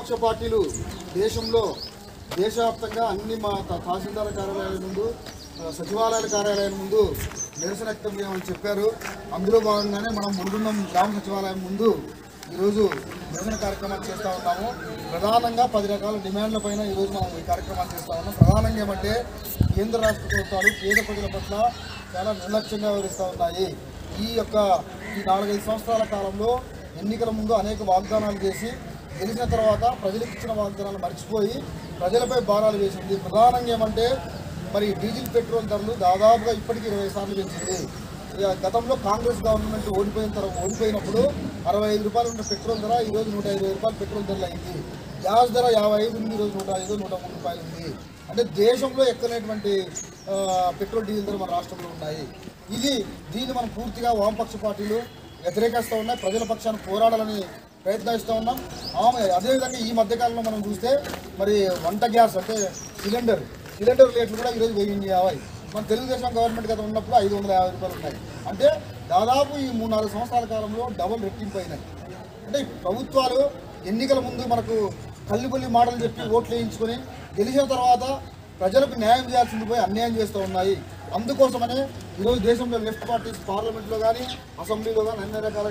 వామపక్ష పార్టీలు దేశంలో దేశవ్యాప్తంగా అన్ని మా త- తహసీల్దార్ కార్యాలయాల ముందు ఆ, సచివాలయాల కార్యాలయాల ముందు నిరసన వ్యక్తం చేయమని చెప్పారు అందులో భాగంగానే మనం మురుగుండం గ్రామ సచివాలయం ముందు ఈరోజు నిరసన కార్యక్రమాలు చేస్తూ ఉన్నాము ప్రధానంగా పది రకాల డిమాండ్ల పైన ఈరోజు మనం ఈ కార్యక్రమాలు చేస్తూ ఉన్నాం ప్రధానంగా ఏమంటే కేంద్ర రాష్ట్ర ప్రభుత్వాలు పేద ప్రజల పట్ల చాలా నిర్లక్ష్యంగా వ్యవహరిస్తూ ఉన్నాయి ఈ యొక్క ఈ నాలుగైదు సంవత్సరాల కాలంలో ఎన్నికల ముందు అనేక వాగ్దానాలు చేసి గెలిచిన తర్వాత ప్రజలకు ఇచ్చిన వాగ్దానాలు మర్చిపోయి ప్రజలపై భారాలు వేసింది ప్రధానంగా ఏమంటే మరి డీజిల్ పెట్రోల్ ధరలు దాదాపుగా ఇప్పటికీ ఇరవై సార్లు పెంచింది ఇక గతంలో కాంగ్రెస్ గవర్నమెంట్ ఓడిపోయిన తర్వాత ఓడిపోయినప్పుడు అరవై ఐదు రూపాయలు ఉన్న పెట్రోల్ ధర ఈ రోజు నూట ఇరవై రూపాయలు పెట్రోల్ ధరలు అయింది గ్యాస్ ధర యాభై ఐదు ఉంది ఈ రోజు నూట ఐదు నూట మూడు రూపాయలు ఉంది అంటే దేశంలో ఎక్కనటువంటి ఆ, పెట్రోల్ డీజిల్ ధర మన రాష్ట్రంలో ఉన్నాయి ఇది దీన్ని మనం పూర్తిగా వామపక్ష పార్టీలు వ్యతిరేకిస్తూ ఉన్నాయి ప్రజల పక్షాన్ని పోరాడాలని ప్రయత్నిస్తూ ఉన్నాం ఆమె అదేవిధంగా ఈ మధ్యకాలంలో మనం చూస్తే మరి వంట గ్యాస్ అంటే సిలిండర్ సిలిండర్ రేట్లు కూడా ఈరోజు వెయ్యి యాభై మన తెలుగుదేశం గవర్నమెంట్ గత ఉన్నప్పుడు ఐదు వందల యాభై రూపాయలు ఉన్నాయి అంటే దాదాపు ఈ మూడు నాలుగు సంవత్సరాల కాలంలో డబుల్ రెట్టింపు అయినాయి అంటే ఈ ప్రభుత్వాలు ఎన్నికల ముందు మనకు కల్లిపల్లి మాటలు చెప్పి ఓట్లు వేయించుకొని గెలిచిన తర్వాత ప్రజలకు న్యాయం చేయాల్సింది పోయి అన్యాయం చేస్తూ ఉన్నాయి అందుకోసమనే ఈరోజు దేశంలో లెఫ్ట్ పార్టీస్ పార్లమెంట్లో కానీ అసెంబ్లీలో కానీ అన్ని రకాల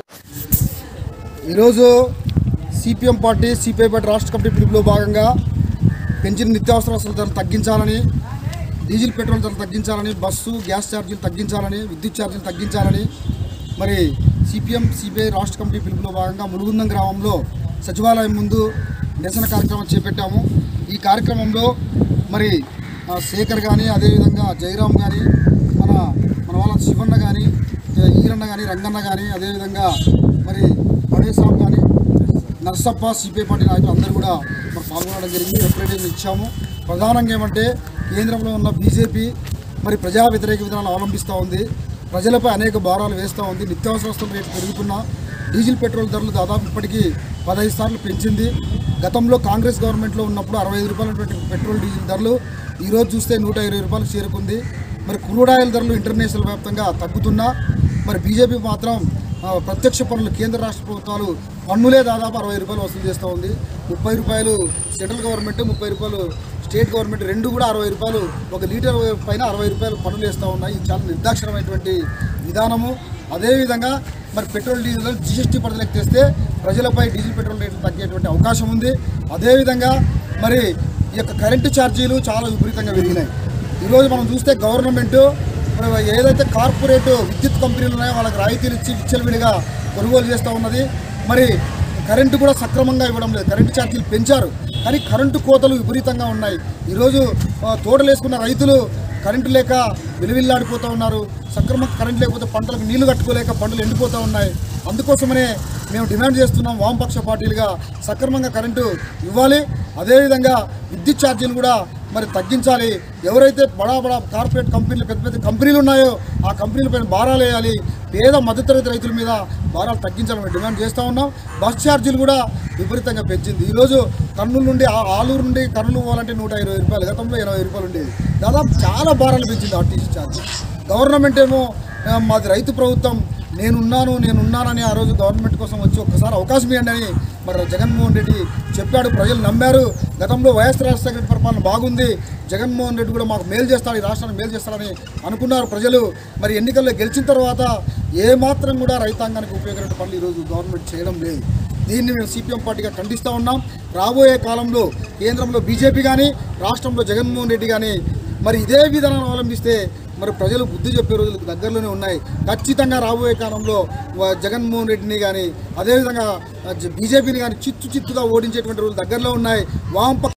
ఈరోజు సిపిఎం పార్టీ సిపిఐ పార్టీ రాష్ట్ర కమిటీ పిలుపులో భాగంగా పెంచిన నిత్యావసర వస్తువుల ధరలు తగ్గించాలని డీజిల్ పెట్రోల్ ధరలు తగ్గించాలని బస్సు గ్యాస్ ఛార్జీలు తగ్గించాలని విద్యుత్ ఛార్జీలు తగ్గించాలని మరి సిపిఎం సిపిఐ రాష్ట్ర కమిటీ పిలుపులో భాగంగా ములుగుందం గ్రామంలో సచివాలయం ముందు నిరసన కార్యక్రమం చేపట్టాము ఈ కార్యక్రమంలో మరి ఆ, శేఖర్ కానీ అదేవిధంగా జయరాం కానీ మన మన వాళ్ళ శివన్న కానీ ఈరన్న కానీ రంగన్న కానీ అదేవిధంగా మరి పడేసాం కానీ నర్సప్ప సిపిఐ పార్టీ నాయకులు అందరూ కూడా మరి పాల్గొనడం జరిగింది రిప్రజెంటేషన్ ఇచ్చాము ప్రధానంగా ఏమంటే కేంద్రంలో ఉన్న బీజేపీ మరి ప్రజా వ్యతిరేక విధానాలు అవలంబిస్తూ ఉంది ప్రజలపై అనేక భారాలు వేస్తూ ఉంది నిత్యావసర వస్తువుల రేటు పెరుగుతున్నా డీజిల్ పెట్రోల్ ధరలు దాదాపు ఇప్పటికీ పదహైదు సార్లు పెంచింది గతంలో కాంగ్రెస్ గవర్నమెంట్లో ఉన్నప్పుడు అరవై ఐదు రూపాయల పెట్రోల్ డీజిల్ ధరలు ఈరోజు చూస్తే నూట ఇరవై రూపాయలకు చేరుకుంది మరి క్రూడ్ ఆయిల్ ధరలు ఇంటర్నేషనల్ వ్యాప్తంగా తగ్గుతున్నా మరి బీజేపీ మాత్రం ఆ, ప్రత్యక్ష పన్నులు కేంద్ర రాష్ట్ర ప్రభుత్వాలు పన్నులే దాదాపు అరవై రూపాయలు వసూలు చేస్తూ ఉంది ముప్పై రూపాయలు సెంట్రల్ గవర్నమెంట్ ముప్పై రూపాయలు స్టేట్ గవర్నమెంట్ రెండు కూడా అరవై రూపాయలు ఒక లీటర్ పైన అరవై రూపాయలు పన్నులు వేస్తూ ఉన్నాయి ఇది చాలా నిర్దాక్షిణమైనటువంటి విధానము అదేవిధంగా మరి పెట్రోల్ డీజిల్ జిఎస్టీ పరిధిలోకి తెస్తే ప్రజలపై డీజిల్ పెట్రోల్ రేట్లు తగ్గేటువంటి అవకాశం ఉంది అదేవిధంగా మరి ఈ యొక్క కరెంటు ఛార్జీలు చాలా విపరీతంగా పెరిగినాయి ఈరోజు మనం చూస్తే గవర్నమెంట్ మరి ఏదైతే కార్పొరేట్ విద్యుత్ కంపెనీలు ఉన్నాయో వాళ్ళకి రాయితీలు ఇచ్చి విచ్చలవిడిగా కొనుగోలు చేస్తూ ఉన్నది మరి కరెంటు కూడా సక్రమంగా ఇవ్వడం లేదు కరెంటు ఛార్జీలు పెంచారు కానీ కరెంటు కోతలు విపరీతంగా ఉన్నాయి ఈరోజు ఆ, తోటలు వేసుకున్న రైతులు కరెంటు లేక విలువిల్లాడిపోతూ ఉన్నారు సక్రమంగా కరెంట్ లేకపోతే పంటలకు నీళ్లు కట్టుకోలేక పంటలు ఎండిపోతూ ఉన్నాయి అందుకోసమనే మేము డిమాండ్ చేస్తున్నాం వామపక్ష పార్టీలుగా సక్రమంగా కరెంటు ఇవ్వాలి అదేవిధంగా విద్యుత్ ఛార్జీలు కూడా మరి తగ్గించాలి ఎవరైతే బడా బడా కార్పొరేట్ కంపెనీలు పెద్ద పెద్ద కంపెనీలు ఉన్నాయో ఆ కంపెనీలపైన భారాలు వేయాలి పేద మధ్యతరగతి రైతుల మీద భారాలు తగ్గించాలని డిమాండ్ చేస్తూ ఉన్నాం బస్ ఛార్జీలు కూడా విపరీతంగా పెంచింది ఈరోజు కర్నూలు నుండి ఆ- ఆలూరు నుండి కర్నూలు పోవాలంటే నూట ఇరవై రూపాయలు గతంలో ఎనభై రూపాయలు ఉండేది దాదాపు చాలా భారాలు పెంచింది ఆర్టీసీ ఛార్జీ గవర్నమెంట్ ఏమో ఆ, మాది రైతు ప్రభుత్వం నేనున్నాను నేనున్నానని ఆ రోజు గవర్నమెంట్ కోసం వచ్చి ఒక్కసారి అవకాశం ఇవ్వండి అని మరి జగన్మోహన్ రెడ్డి చెప్పాడు ప్రజలు నమ్మారు గతంలో వైఎస్ రాజశేఖర రెడ్డి పరిపాలన బాగుంది జగన్మోహన్ రెడ్డి కూడా మాకు మేలు చేస్తాడు ఈ రాష్ట్రానికి మేలు చేస్తాడని అనుకున్నారు ప్రజలు మరి ఎన్నికల్లో గెలిచిన తర్వాత ఏ మాత్రం కూడా రైతాంగానికి ఉపయోగపడే పనులు ఈరోజు గవర్నమెంట్ చేయడం లేదు దీన్ని మేము సిపిఎం పార్టీగా ఖండిస్తూ ఉన్నాం రాబోయే కాలంలో కేంద్రంలో బీజేపీ కానీ రాష్ట్రంలో జగన్మోహన్ రెడ్డి కానీ మరి ఇదే విధానాన్ని అవలంబిస్తే మరి ప్రజలు బుద్ధి చెప్పే రోజులు దగ్గరలోనే ఉన్నాయి ఖచ్చితంగా రాబోయే కాలంలో వ- జగన్మోహన్ రెడ్డిని కానీ అదేవిధంగా బీజేపీని కానీ చిత్తు చిత్తుగా ఓడించేటువంటి రోజులు దగ్గరలో ఉన్నాయి వామపక్ష